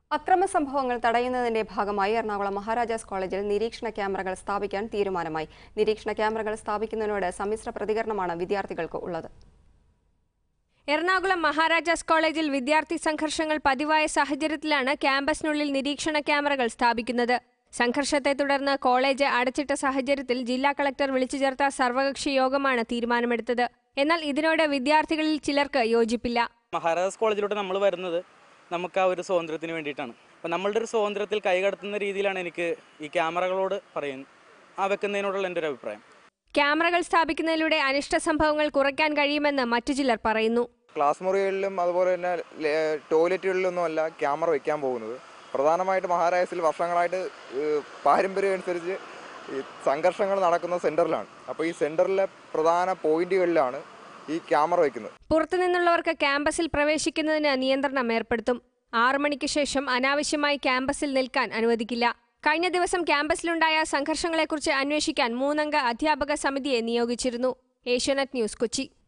അക്രമ സംഭവങ്ങൾ തടയുന്നതിന്റെ ഭാഗമായി എറണാകുളം മഹാരാജാസ് കോളേജിൽ നിരീക്ഷണ ക്യാമറകൾ സ്ഥാപിക്കാൻ തീരുമാനമായി നിരീക്ഷണ ക്യാമറകൾ സ്ഥാപിക്കുന്നതിനോട് സമ്മിശ്ര പ്രതികരണമാണ് വിദ്യാർത്ഥികൾക്ക് ഉള്ളത് എറണാകുളം മഹാരാജാസ് കോളേജിൽ വിദ്യാർത്ഥി സംഘർഷങ്ങൾ പതിവായ സാഹചര്യത്തിലാണ് ക്യാമ്പസിനുള്ളിൽ നിരീക്ഷണ ക്യാമറകൾ സ്ഥാപിക്കുന്നത് സംഘർഷത്തെ തുടർന്ന് കോളേജ് അടച്ചിട്ട സാഹചര്യത്തിൽ ജില്ലാ കളക്ടർ വിളിച്ചു ചേർത്ത സർവകക്ഷി യോഗമാണ് തീരുമാനമെടുത്തത് എന്നാൽ ഇതിനോട് വിദ്യാർത്ഥികളിൽ ചിലർക്ക് യോജിപ്പില്ല മഹാരാജാസ് കോളേജിലോട്ട് നമ്മൾ വരുന്നത് നമുക്ക് ആ ഒരു സ്വാതന്ത്ര്യത്തിന് വേണ്ടിയിട്ടാണ് അപ്പം നമ്മളുടെ ഒരു സ്വാതന്ത്ര്യത്തിൽ കൈകടത്തുന്ന രീതിയിലാണ് എനിക്ക് ഈ ക്യാമറകളോട് പറയുന്നത് ആ വെക്കുന്നതിനോടുള്ള എൻ്റെ ഒരു അഭിപ്രായം ക്യാമറകൾ സ്ഥാപിക്കുന്നതിലൂടെ അനിഷ്ട സംഭവങ്ങൾ കുറയ്ക്കാൻ കഴിയുമെന്ന് മറ്റു ചിലർ പറയുന്നു ക്ലാസ് മുറികളിലും അതുപോലെ തന്നെ ലേ- ടോയ്ലറ്റുകളിലൊന്നും അല്ല ക്യാമറ വെക്കാൻ പോകുന്നത് പ്രധാനമായിട്ട് മഹാരാജസിൽ വർഷങ്ങളായിട്ട് ഏഹ്, പാരമ്പര്യം അനുസരിച്ച് ഈ സംഘർഷങ്ങൾ നടക്കുന്ന സെൻറ്ററിലാണ് അപ്പോൾ ഈ സെൻറ്ററിലെ പ്രധാന പോയിന്റുകളിലാണ് ഈ ക്യാമറ വയ്ക്കുന്നത് പുറത്തുനിന്നുള്ളവർക്ക് ക്യാമ്പസിൽ പ്രവേശിക്കുന്നതിന് നിയന്ത്രണം ഏർപ്പെടുത്തും ആറു മണിക്ക് ശേഷം അനാവശ്യമായി ക്യാമ്പസിൽ നിൽക്കാൻ അനുവദിക്കില്ല കഴിഞ്ഞ ദിവസം ക്യാമ്പസിലുണ്ടായ സംഘർഷങ്ങളെക്കുറിച്ച് അന്വേഷിക്കാൻ മൂന്നംഗ അധ്യാപക സമിതിയെ നിയോഗിച്ചിരുന്നു ഏഷ്യാനെറ്റ് ന്യൂസ് കൊച്ചി